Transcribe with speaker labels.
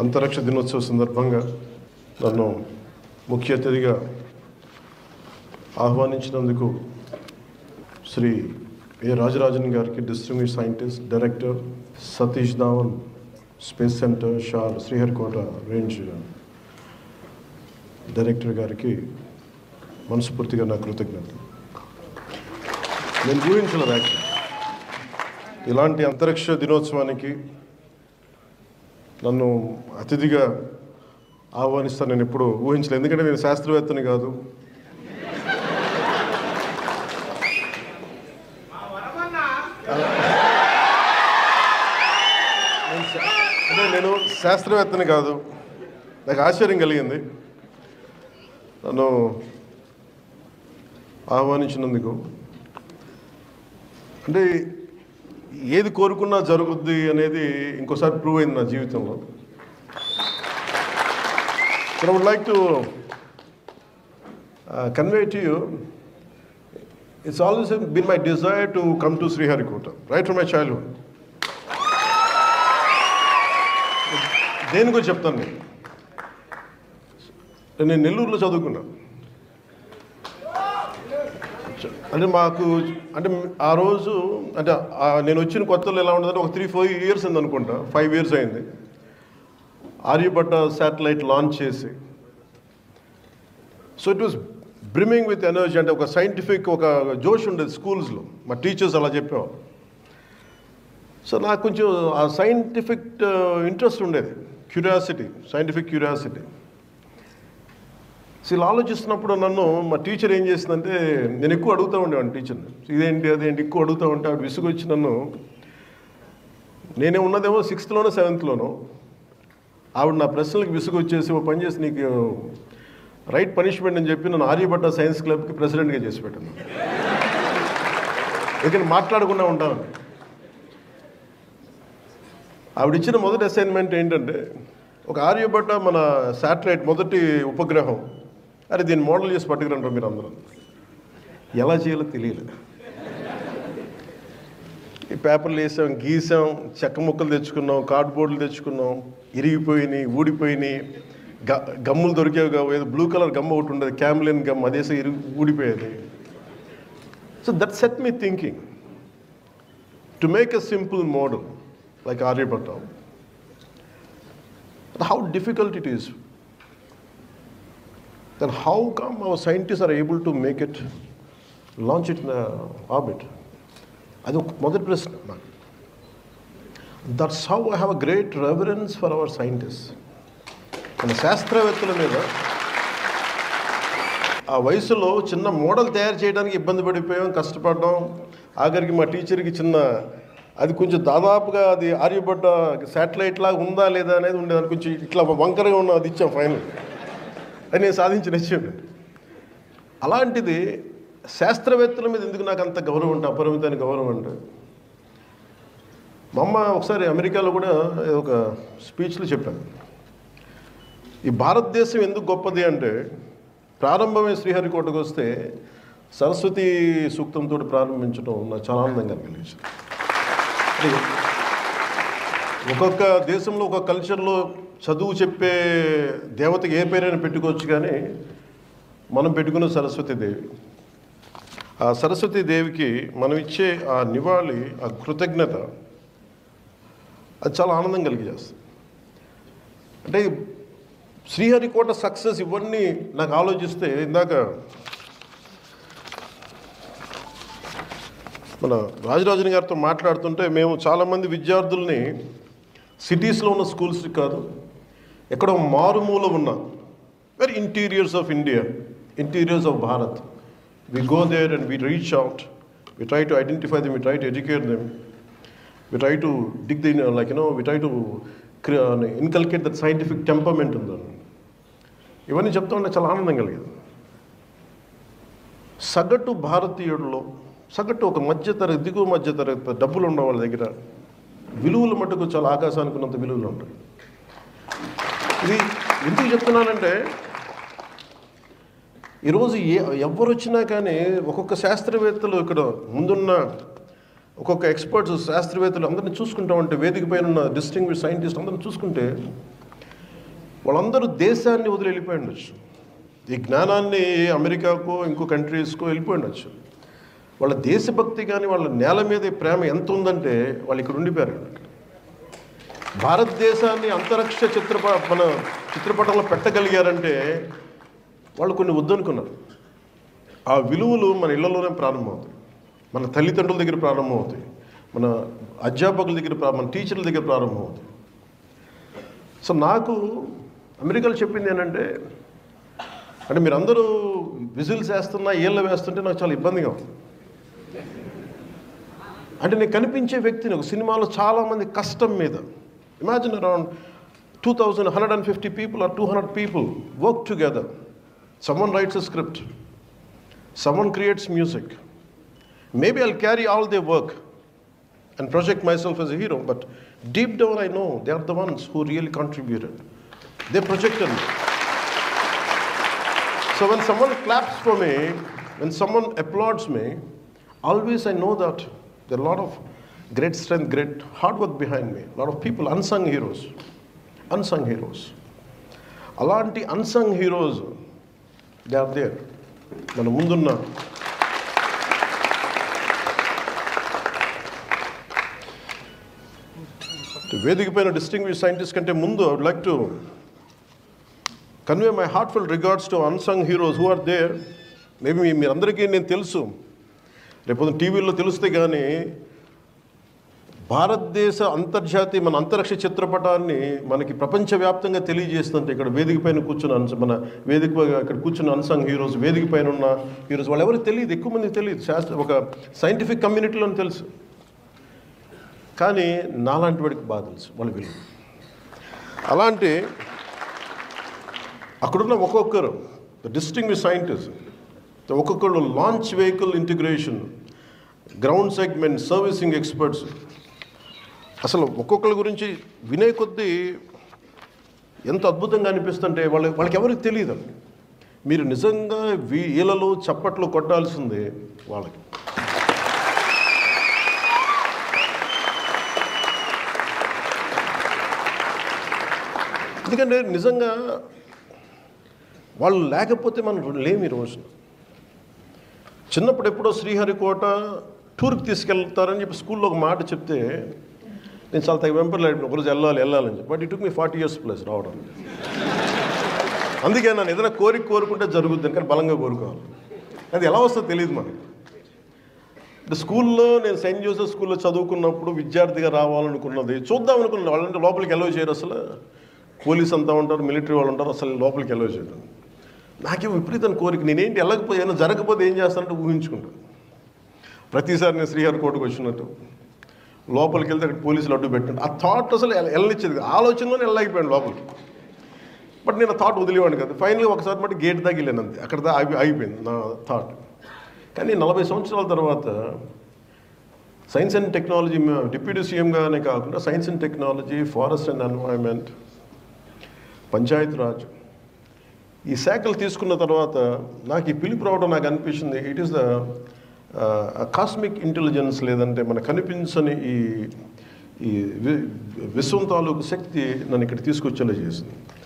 Speaker 1: అంతరిక్ష దినోత్సవ సందర్భంగా నన్ను ముఖ్య అతిథిగా ఆహ్వానించినందుకు శ్రీ ఏ రాజరాజన్ గారికి distinguished scientist director Satish Dhawan space centre SHAR Sriharikota range director గారికి మనస్ఫూర్తిగా నా కృతజ్ఞతలు నేను ఊహించలేదు యాక్చువల్ ఇలాంటి అంతరిక్ష దినోత్సవానికి నన్ను అతిథిగా ఆహ్వానిస్తాను నేను ఎప్పుడు ఊహించలేదు ఎందుకంటే నేను శాస్త్రవేత్తని కాదు నేను శా- అంటే నేను శాస్త్రవేత్తని కాదు నాకు ఆశ్చర్యం కలిగింది నన్ను ఆహ్వానించినందుకు అంటే ఏది కోరుకున్నా జరుగుద్ది అనేది ఇంకోసారి ప్రూవ్ అయింది నా జీవితంలో so would like to convey to you it's always been my desire to come to Sriharikota right from my childhood దేని గురించి చెప్తాను నేను నేను నెల్లూరులో చదువుకున్నా అంటే మాకు అంటే ఆ రోజు అంటే ఆ నేను వచ్చిన కొత్తలో ఎలా ఉండదంటే ఒక త్రీ ఫోర్ ఇయర్స్ అయింది అనుకుంటా ఫైవ్ ఇయర్స్ అయింది ఆర్యభట్ట శాటిలైట్ లాంచ్ చేసి so it was brimming with energy అంటే ఒక సైంటిఫిక్ ఒక జోష్ ఉండేది స్కూల్స్లో మా టీచర్స్ అలా చెప్పేవారు సో నాకు కొంచెం ఆ సైంటిఫిక్ ఇంట్రెస్ట్ ఉండేది క్యూరియాసిటీ సైంటిఫిక్ క్యూరియాసిటీ సో ఇలా ఆలోచిస్తున్నప్పుడు నన్ను మా టీచర్ ఏం చేసిందంటే నేను ఎక్కువ అడుగుతూ ఉండేవాడిని టీచర్ని ఇదేంటి అదేంటి ఎక్కువ అడుగుతూ ఉంటే ఆవిడ విసుగు వచ్చి నన్ను నేనే ఉన్నదేమో సిక్స్త్లోనో సెవెంత్లోనో ఆవిడ నా ప్రశ్నలకు విసుగు వచ్చేసి ఓ పని చేసి నీకు రైట్ పనిష్మెంట్ అని చెప్పి నన్ను ఆర్యభట్ట సైన్స్ క్లబ్కి ప్రెసిడెంట్గా చేసి పెట్టాను ఎందుకంటే మాట్లాడకుండా ఉంటాను ఆవిడ ఇచ్చిన మొదటి అసైన్మెంట్ ఏంటంటే ఒక ఆర్యభట్ట మన శాటిలైట్ మొదటి ఉపగ్రహం అరే దీన్ని మోడల్ చేసి పట్టుకురంటారు మీరు అందరూ ఎలా చేయాలో తెలియలేదు ఈ పేపర్లు వేసాం గీసాం చెక్క ముక్కలు తెచ్చుకున్నాం కార్డ్బోర్డులు తెచ్చుకున్నాం ఇరిగిపోయినాయి ఊడిపోయినాయి గ గమ్ములు దొరికేవి కావు ఏదో బ్లూ కలర్ గమ్ ఒకటి ఉండేది క్యామ్లిన్ గమ్ అదేసే ఇరిగి ఊడిపోయేది so that set me thinking to make a simple model like Aryabhatta. But how difficult it is. Then how come our scientists are able to make it, launch it in the orbit? అది ఒక మొదటి ప్రశ్న నాకు that's how I have a great reverence for our scientist మన శాస్త్రవేత్తల మీద ఆ వయసులో చిన్న మోడల్ తయారు చేయడానికి ఇబ్బంది పడిపోయాం కష్టపడ్డాం ఆఖరికి మా టీచర్కి చిన్న అది కొంచెం దాదాపుగా అది ఆర్యభట్ట శాటిలైట్ లాగా ఉందా లేదా అనేది ఉండేది అది కొంచెం ఇట్లా వంకరగా ఉన్న అది ఇచ్చాం ఫైనల్ అది నేను సాధించిన విషయం అలాంటిది శాస్త్రవేత్తల మీద ఎందుకు నాకు అంత గౌరవం అంటే అపరిమితమైన గౌరవం అంటే మా అమ్మ ఒకసారి అమెరికాలో కూడా ఏదో ఒక స్పీచ్లో చెప్పాను ఈ భారతదేశం ఎందుకు గొప్పది అంటే ప్రారంభమే శ్రీహరికోటకు వస్తే సరస్వతి సూక్తంతో ప్రారంభించడం నాకు చాలా ఆనందంగా కలిగించింది అది ఒక్కొక్క దేశంలో ఒక్కొక్క కల్చర్లో చదువు చెప్పే దేవతకి ఏ పేరైనా పెట్టుకోవచ్చు కానీ మనం పెట్టుకున్న సరస్వతి దేవి ఆ సరస్వతి దేవికి మనం ఇచ్చే ఆ నివాళి ఆ కృతజ్ఞత అది చాలా ఆనందం కలిగజేస్తుంది అంటే శ్రీహరికోట సక్సెస్ ఇవన్నీ నాకు ఆలోచిస్తే ఇందాక మన రాజరాజన్ గారితో మాట్లాడుతుంటే మేము చాలామంది విద్యార్థుల్ని సిటీస్లో ఉన్న స్కూల్స్ కాదు ఎక్కడో మారుమూల ఉన్న very interiors of India interiors of Bharat we go there and we reach out we try to identify them we try to educate them we try to dig the like you know we try to inculcate that scientific temperament ఉందని ఇవన్నీ చెప్తా ఉంటే చాలా ఆనందం కలిగేది సగటు భారతీయుడిలో సగటు ఒక మధ్యతరగతి దిగువ మధ్యతరగతి డబ్బులు ఉన్న వాళ్ళ దగ్గర విలువలు మటుకు చాలా ఆకాశానికి ఉన్నంత విలువలు ఉంటాయి ఇది ఎందుకు చెప్తున్నానంటే ఈరోజు ఏ ఎవరు వచ్చినా కానీ ఒక్కొక్క శాస్త్రవేత్తలు ఇక్కడ ముందున్న ఒక్కొక్క ఎక్స్పర్ట్స్ శాస్త్రవేత్తలు అందరిని చూసుకుంటా ఉంటే వేదిక పైన ఉన్న డిస్టింగ్విష్ సైంటిస్ట్ అందరిని చూసుకుంటే వాళ్ళందరూ దేశాన్ని వదిలి వెళ్ళిపోయి ఉండొచ్చు ఈ జ్ఞానాన్ని అమెరికాకో ఇంకో కంట్రీస్కో వెళ్ళిపోయి ఉండొచ్చు వాళ్ళ దేశభక్తి కానీ వాళ్ళ నేల మీద ప్రేమ ఎంత ఉందంటే వాళ్ళు ఇక్కడ ఉండిపోయారు భారతదేశాన్ని అంతరిక్ష చిత్రప మన చిత్రపటంలో పెట్టగలిగారంటే వాళ్ళు కొన్ని వద్దనుకున్నారు ఆ విలువలు మన ఇళ్లలోనే ప్రారంభమవుతాయి మన తల్లిదండ్రుల దగ్గర ప్రారంభమవుతాయి మన అధ్యాపకుల దగ్గర ప్రా- మన టీచర్ల దగ్గర ప్రారంభమవుతాయి సో నాకు అమెరికాలో చెప్పింది ఏంటంటే అంటే మీరందరూ విజిల్స్ వేస్తున్నా ఏళ్ళ వేస్తుంటే నాకు చాలా ఇబ్బందిగా ఉంది అంటే నేను కనిపించే వ్యక్తిని ఒక సినిమాలో చాలామంది కష్టం మీద imagine around two thousand hundred and fifty people or two hundred people work together someone writes a script someone creates music maybe I'll carry all they work and project myself as a hero, but deep down I know they are the ones who really contributed. They projected me. So when someone claps for me, when someone applauds me, always I know that there are a lot of great strength, great hard work behind me. A lot of people, unsung heroes. Unsung heroes. అలాంటి unsung heroes they are there మన ముందున్న వేదిక పైన distinguished scientist కంటే ముందు I would like to convey my heartful regards to unsung heroes who are there maybe మీరందరికీ నేను తెలుసు రేపు టీవీలో తెలిస్తే కానీ భారతదేశ అంతర్జాతీయ మన అంతరిక్ష చిత్రపటాన్ని మనకి ప్రపంచవ్యాప్తంగా తెలియజేస్తుంటే ఇక్కడ వేదిక పైన కూర్చున్న అన్స్ మన వేదిక పై- ఇక్కడ కూర్చున్న అన్సంగ్ హీరోస్ వేదిక పైన ఉన్న హీరోస్ వాళ్ళు ఎవరికి తెలియదు ఎక్కువ మందికి తెలియదు శాస్త్ర ఒక సైంటిఫిక్ కమ్యూనిటీలో తెలుసు కానీ నాలాంటి వాడికి బాగా తెలుసు వాళ్ళ విలువ అలాంటి అక్కడున్న ఒక్కొక్కరు ద డిస్టింగ్విష్ సైంటిస్ట్ ఒక్కొక్కరు launch vehicle integration ground segment servicing experts అసలు ఒక్కొక్కరి గురించి వినే కొద్దీ ఎంత అద్భుతంగా అనిపిస్తుంటే వాళ్ళ వాళ్ళకి ఎవరికి తెలియదు మీరు నిజంగా వీ- వీళ్ళలో చప్పట్లు కొట్టాల్సిందే వాళ్ళకి ఎందుకంటే నిజంగా వాళ్ళు లేకపోతే మనం లేము ఈ రోజున చిన్నప్పుడు ఎప్పుడో శ్రీహరికోట టూర్కి తీసుకెళ్తారని చెప్పి స్కూల్లో ఒక మాట చెప్తే నేను చాలా తగ్గ వెంపర్లేదు ఒకరోజు వెళ్ళాలి వెళ్ళాలని చెప్పి బట్ ఇటు మీ ఫార్టీ ఇయర్స్ ప్లస్ రావడం అందుకే నన్ను ఏదైనా కోరిక కోరుకుంటే జరుగుద్ది కానీ బలంగా కోరుకోవాలి అది ఎలా వస్తుందో తెలియదు మనకి అంటే స్కూల్లో నేను సెయింట్ జోసెఫ్ స్కూల్లో చదువుకున్నప్పుడు విద్యార్థిగా రావాలనుకున్నది చూద్దాం అనుకున్నాను వాళ్ళంటే లోపలికి ఎలవ్ చేయరు అసలు పోలీస్ అంతా ఉంటారు మిలిటరీ వాళ్ళు ఉంటారు అసలు లోపలికి ఎలవ్ చేయరు నాకేం విపరీతమైన కోరిక నేనేంటి వెళ్ళకపోతే ఏమైనా జరగకపోతే ఏం చేస్తానంటే ఊహించుకుంటాను ప్రతిసారి నేను శ్రీహరికోటకు వచ్చినట్టు లోపలికి వెళ్తే అక్కడ పోలీసులు అడ్డు పెట్టండి ఆ థాట్ అసలు ఎల్ల- వెళ్ళనిచ్చేది కాదు. ఆలోచనలోనే వెళ్ళలేకపోయాను లోపలికి బట్ నేను ఆ థాట్ వదిలేవాడిని కదా ఫైనల్గా ఒకసారి మట్టి గేట్ దాకా వెళ్ళాను అంతే అక్కడ దా ఆగి ఆగిపోయింది నా థాట్ కానీ నలభై సంవత్సరాల తర్వాత సైన్స్ అండ్ టెక్నాలజీ డిప్యూటీ సీఎంగానే కాకుండా science and technology forest and environment Panchayat Raj ఈ శాఖలు తీసుకున్న తర్వాత నాకు ఈ పిలుపు రావడం నాకు అనిపించింది it is the cosmic intelligence లేదంటే మన కనిపించని ఈ ఈ వి- విశ్వం తాలూకు శక్తి నన్ను ఇక్కడ తీసుకొచ్చేలా చేసింది